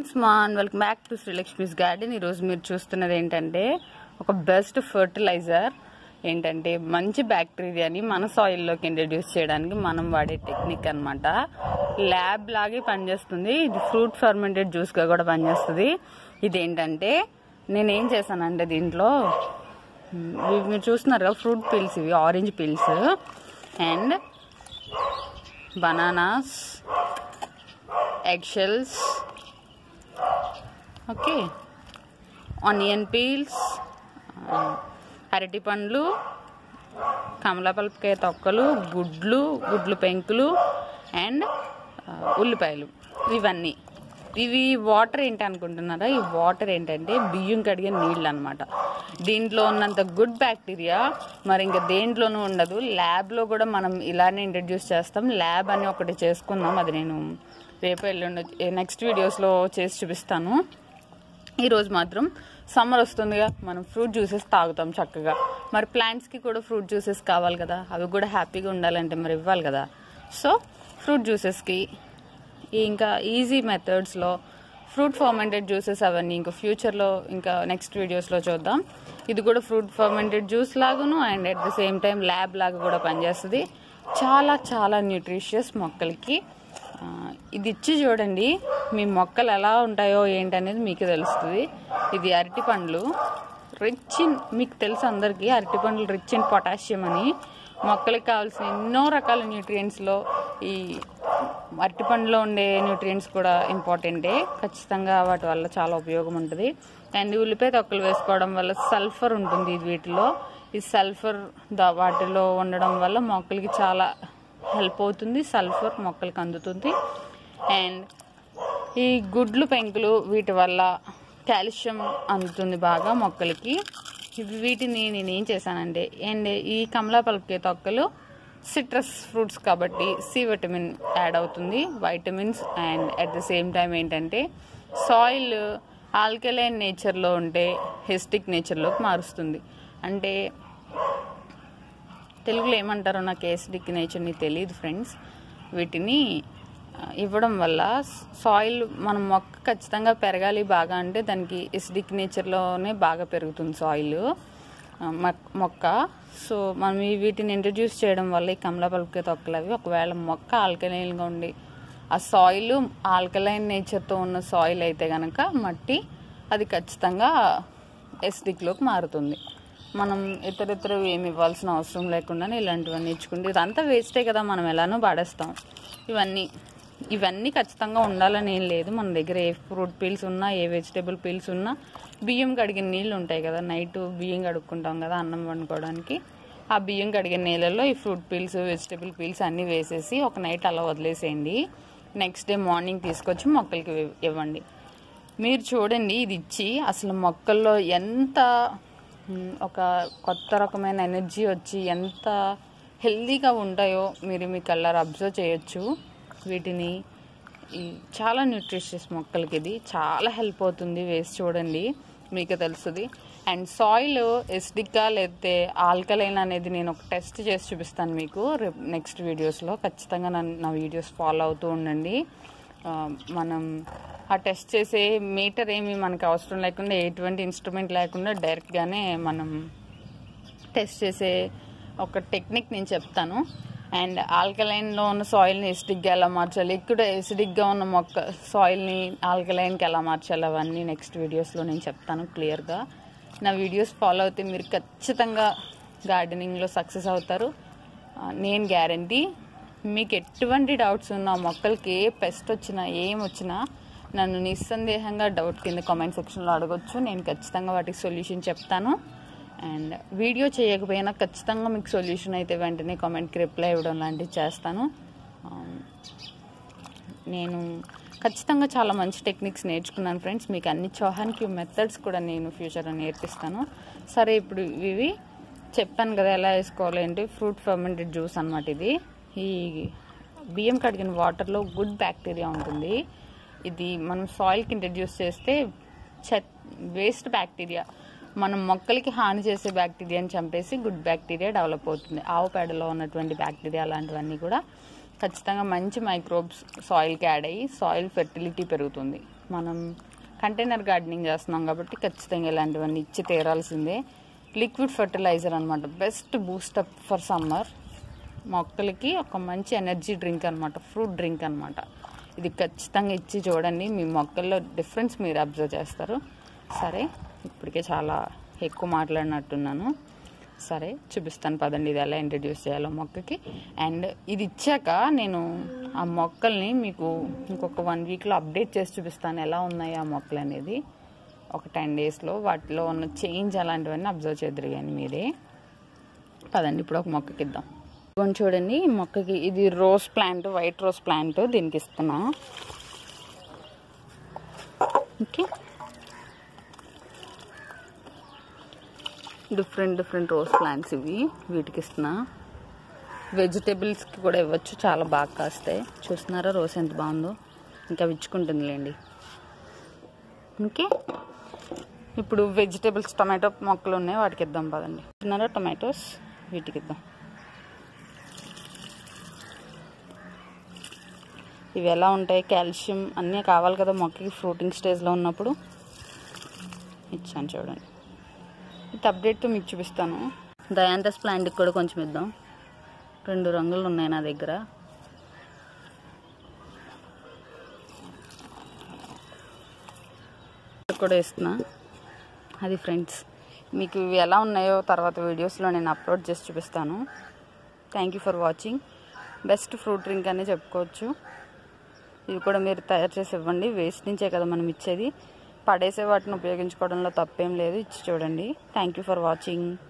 friends మా welcome back to Srilakshmi's garden ఈరోజు మీరు చూస్తున్నది ఏంటంటే ఒక బెస్ట్ ఫర్టిలైజర్ ఏంటంటే మంచి బ్యాక్టీరియాని మన సాయిల్లోకి ఇంట్రడ్యూస్ చేయడానికి మనం వాడే టెక్నిక్ అన్నమాట ల్యాబ్ లాగే పనిచేస్తుంది ఇది ఫ్రూట్ ఫర్మెంటెడ్ జ్యూస్గా కూడా పనిచేస్తుంది ఇదేంటంటే నేను ఏం చేశానంటే దీంట్లో మ్, ఇవి మీరు చూస్తున్నారు కదా ఫ్రూట్ పీల్స్ ఇవి orange peels and bananas eggshells okay onion peels అరటి పండ్లు కమలాపల్పకాయ తొక్కలు గుడ్లు గుడ్లు పెంకులు అండ్ ఉల్లిపాయలు ఇవన్నీ ఇవి వాటర్ ఏంటి అనుకుంటున్నారా ఈ వాటర్ ఏంటంటే బియ్యం కడిగే నీళ్ళు అనమాట దీంట్లో ఉన్నంత గుడ్ బ్యాక్టీరియా మరి ఇంకా దేంట్లోనూ ఉండదు ల్యాబ్లో కూడా మనం ఇలానే ఇంట్రడ్యూస్ చేస్తాం ల్యాబ్ అని ఒకటి చేసుకుందాం అది నేను రేపు ఎల్లుండి నెక్స్ట్ వీడియోస్లో చేసి చూపిస్తాను ఈరోజు మాత్రం సమ్మర్ వస్తుందిగా మనం ఫ్రూట్ జ్యూసెస్ తాగుతాం చక్కగా మరి ప్లాంట్స్కి కూడా ఫ్రూట్ జ్యూసెస్ కావాలి కదా అవి కూడా హ్యాపీగా ఉండాలంటే మరి ఇవ్వాలి కదా సో ఫ్రూట్ జ్యూసెస్కి ఇంకా ఈజీ మెథడ్స్లో ఫ్రూట్ ఫర్మెంటెడ్ జ్యూసెస్ అవన్నీ ఇంకా ఫ్యూచర్లో ఇంకా నెక్స్ట్ వీడియోస్లో చూద్దాం ఇది కూడా ఫ్రూట్ ఫర్మెంటెడ్ జ్యూస్ లాగాను and at the same time lab లాగా కూడా పనిచేస్తుంది చాలా చాలా న్యూట్రిషియస్ మొక్కలకి ఆ, ఇది ఇచ్చి చూడండి మీ మొక్కలు ఎలా ఉంటాయో ఏంటనేది మీకు తెలుస్తుంది ఇది అరటి పండ్లు రిచ్ ఇన్ మీకు తెలుసు అందరికీ అరటి పండ్లు రిచ్ ఇన్ పొటాషియం అని మొక్కలకి కావాల్సిన ఎన్నో రకాల న్యూట్రియంట్స్లో ఈ అరటి పండులో ఉండే న్యూట్రియంట్స్ కూడా ఇంపార్టెంటే ఖచ్చితంగా వాటి వల్ల చాలా ఉపయోగం ఉంటుంది అండ్ ఉల్లిపాయ తొక్కలు వేసుకోవడం వల్ల సల్ఫర్ ఉంటుంది ఇది వీటిలో ఈ సల్ఫర్ దా వాటిలో ఉండడం వల్ల మొక్కలకి చాలా హెల్ప్ అవుతుంది సల్ఫర్ మొక్కలకి అందుతుంది అండ్ ఈ గుడ్లు పెంకులు వీటి వల్ల కాల్షియం అందుతుంది బాగా మొక్కలకి ఇవి వీటిని నేను ఏం చేశానంటే అండ్ ఈ కమలా పలుపుకే తొక్కలు సిట్రస్ ఫ్రూట్స్ కాబట్టి సి విటమిన్ యాడ్ అవుతుంది vitamins and at the same time ఏంటంటే సాయిల్ ఆల్కలైన్ నేచర్లో ఉంటే హెస్టిక్ నేచర్లోకి మారుస్తుంది అంటే తెలుగులో ఏమంటారో నాకు ఏసిడిక్ నేచర్ని తెలియదు ఫ్రెండ్స్ వీటిని ఆ, ఇవ్వడం వల్ల సాయిల్ మనం మొక్క ఖచ్చితంగా పెరగాలి బాగా అంటే దానికి ఎసిడిక్ నేచర్లోనే బాగా పెరుగుతుంది సాయిల్ మొక్క సో మనం ఈ వీటిని ఇంట్రడ్యూస్ చేయడం వల్ల ఈ కమలా పలుకే తొక్కలు అవి ఒకవేళ మొక్క ఆల్కలైన్గా ఉండి ఆ సాయిల్ ఆల్కలైన్ నేచర్తో ఉన్న సాయిల్ అయితే కనుక మట్టి అది ఖచ్చితంగా ఎసిడిక్లోకి మారుతుంది మనం ఇతర ఇతర ఏమి ఇవ్వాల్సిన అవసరం లేకుండానే ఇలాంటివన్నీ ఇచ్చుకుంటే ఇదంతా వేస్టే కదా మనం ఎలానో పాడేస్తాం ఇవన్నీ ఇవన్నీ ఖచ్చితంగా ఉండాలని ఏం లేదు మన దగ్గర ఏ ఫ్రూట్ పీల్స్ ఉన్నా ఏ వెజిటేబుల్ పీల్స్ ఉన్నా బియ్యం కడిగిన నీళ్ళు ఉంటాయి కదా నైట్ బియ్యం కడుక్కుంటాం కదా అన్నం వండుకోవడానికి ఆ బియ్యం కడిగిన నీళ్ళల్లో ఈ ఫ్రూట్ పీల్స్ వెజిటేబుల్ పీల్స్ అన్నీ వేసేసి ఒక నైట్ అలా వదిలేసేయండి నెక్స్ట్ డే మార్నింగ్ తీసుకొచ్చి మొక్కలకి ఇవ్- ఇవ్వండి మీరు చూడండి ఇది ఇచ్చి అసలు మొక్కల్లో ఎంత మ్, ఒక కొత్త రకమైన ఎనర్జీ వచ్చి ఎంత హెల్దీగా ఉంటాయో మీరు మీ కలర్ అబ్జర్వ్ చేయొచ్చు వీటిని ఈ చాలా న్యూట్రిషియస్ మొక్కలకి ఇది చాలా హెల్ప్ అవుతుంది వేసి చూడండి మీకు తెలుస్తుంది అండ్ సాయిల్ ఎస్డిక్గా లేకపోతే ఆల్కలైన్ అనేది నేను ఒక టెస్ట్ చేసి చూపిస్తాను మీకు రేపు నెక్స్ట్ వీడియోస్లో ఖచ్చితంగా నా నా వీడియోస్ ఫాలో అవుతూ ఉండండి ఆ, మనం ఆ టెస్ట్ చేసే మీటర్ ఏమి మనకు అవసరం లేకుండా ఎటువంటి ఇన్స్ట్రుమెంట్ లేకుండా డైరెక్ట్గానే మనం టెస్ట్ చేసే ఒక టెక్నిక్ నేను చెప్తాను అండ్ ఆల్కలైన్లో ఉన్న సాయిల్ని ఎసిడిక్గా ఎలా మార్చాలి ఇక్కడ ఎసిడిక్గా ఉన్న మొక్క సాయిల్ని ఆల్కలైన్కి ఎలా మార్చాలి అవన్నీ నెక్స్ట్ వీడియోస్లో నేను చెప్తాను క్లియర్గా నా వీడియోస్ ఫాలో అయితే మీరు ఖచ్చితంగా గార్డెనింగ్లో సక్సెస్ అవుతారు ఆ, నేను గ్యారంటీ మీకు ఎటువంటి డౌట్స్ ఉన్నా మొక్కలకి ఏ పెస్ట్ వచ్చినా ఏం వచ్చినా నన్ను నిస్సందేహంగా డౌట్ కింద కామెంట్ సెక్షన్లో అడగొచ్చు నేను ఖచ్చితంగా వాటికి సొల్యూషన్ చెప్తాను అండ్ వీడియో చేయకపోయినా ఖచ్చితంగా మీకు సొల్యూషన్ అయితే వెంటనే కామెంట్కి రిప్లై ఇవ్వడం లాంటివి చేస్తాను ఆమ్, నేను ఖచ్చితంగా చాలా మంచి టెక్నిక్స్ నేర్చుకున్నాను ఫ్రెండ్స్ మీకు అన్ని చౌహాన్ క్యూ మెథడ్స్ కూడా నేను ఫ్యూచర్లో నేర్పిస్తాను సరే ఇప్పుడు ఇవి చెప్పాను కదా ఎలా వేసుకోవాలి అంటే ఫ్రూట్ ఫర్మెంటెడ్ జ్యూస్ అన్నమాట ఇది ఈ బియ్యం కడిగిన వాటర్లో గుడ్ బ్యాక్టీరియా ఉంటుంది ఇది మనం సాయిల్కి ఇంట్రడ్యూస్ చేస్తే చెత్ వేస్ట్ బ్యాక్టీరియా మనం మొక్కలకి హాని చేసే బ్యాక్టీరియాని చంపేసి గుడ్ బ్యాక్టీరియా డెవలప్ అవుతుంది ఆవు పేడలో ఉన్నటువంటి బ్యాక్టీరియా అలాంటివన్నీ కూడా ఖచ్చితంగా మంచి మైక్రోబ్స్ సాయిల్కి యాడ్ అయ్యి సాయిల్ ఫెర్టిలిటీ పెరుగుతుంది మనం కంటైనర్ గార్డెనింగ్ చేస్తున్నాం కాబట్టి ఖచ్చితంగా ఇలాంటివన్నీ ఇచ్చి తీరాల్సిందే లిక్విడ్ ఫర్టిలైజర్ అనమాట బెస్ట్ బూస్టప్ ఫర్ సమ్మర్ మొక్కలకి ఒక మంచి ఎనర్జీ డ్రింక్ అనమాట ఫ్రూట్ డ్రింక్ అనమాట ఇది ఖచ్చితంగా ఇచ్చి చూడండి మీ మొక్కల్లో డిఫరెన్స్ మీరు అబ్జర్వ్ చేస్తారు సరే ఇప్పటికే చాలా ఎక్కువ మాట్లాడినట్టున్నాను సరే చూపిస్తాను పదండి ఇది ఎలా ఇంట్రడ్యూస్ చేయాలో మొక్కకి అండ్ ఇది ఇచ్చాక నేను ఆ మొక్కల్ని మీకు ఇంకొక వన్ వీక్లో అప్డేట్ చేసి చూపిస్తాను ఎలా ఉన్నాయి ఆ మొక్కలు అనేది ఒక టెన్ డేస్లో వాటిలో ఉన్న చేంజ్ అలాంటివన్నీ అబ్జర్వ్ చేద్దరు కానీ మీరే పదండి ఇప్పుడు ఒక మొక్కకి ఇద్దాం ఇదిగోండి చూడండి ఈ మొక్కకి ఇది rose plant white rose plant దీనికి ఇస్తున్నా okay different different rose plants ఇవి వీటికి ఇస్తున్నా వెజిటేబుల్స్కి కూడా ఇవ్వచ్చు చాలా బాగా కాస్తాయి చూస్తున్నారా రోజ్ ఎంత బాగుందో ఇంకా విచ్చుకుంటుందిలేండి ఓకే ఇప్పుడు వెజిటేబుల్స్ టమాటో మొక్కలు ఉన్నాయి వాటికి ఇద్దాం పదండి చూస్తున్నారా టొమాటోస్ వీటికి ఇద్దాం ఇవి ఎలా ఉంటాయి కాల్షియం అన్నీ కావాలి కదా మొక్కకి ఫ్రూటింగ్ స్టేజ్లో ఉన్నప్పుడు ఇచ్చాను చూడండి ఇది అప్డేట్తో మీకు చూపిస్తాను దయాంతస్ ప్లాంట్కి కూడా కొంచెం ఇద్దాం రెండు రంగులు ఉన్నాయి నా దగ్గర కూడా ఇస్తున్నా అది ఫ్రెండ్స్ మీకు ఇవి ఎలా ఉన్నాయో తర్వాత వీడియోస్లో నేను అప్లోడ్ చేసి చూపిస్తాను thank you for watching best fruit drink అనే చెప్పుకోవచ్చు ఇవి కూడా మీరు తయారు చేసి ఇవ్వండి వేస్ట్ నుంచే కదా మనం ఇచ్చేది పడేసే వాటిని ఉపయోగించుకోవడంలో తప్పేం లేదు ఇచ్చి చూడండి థ్యాంక్ యూ ఫర్ వాచింగ్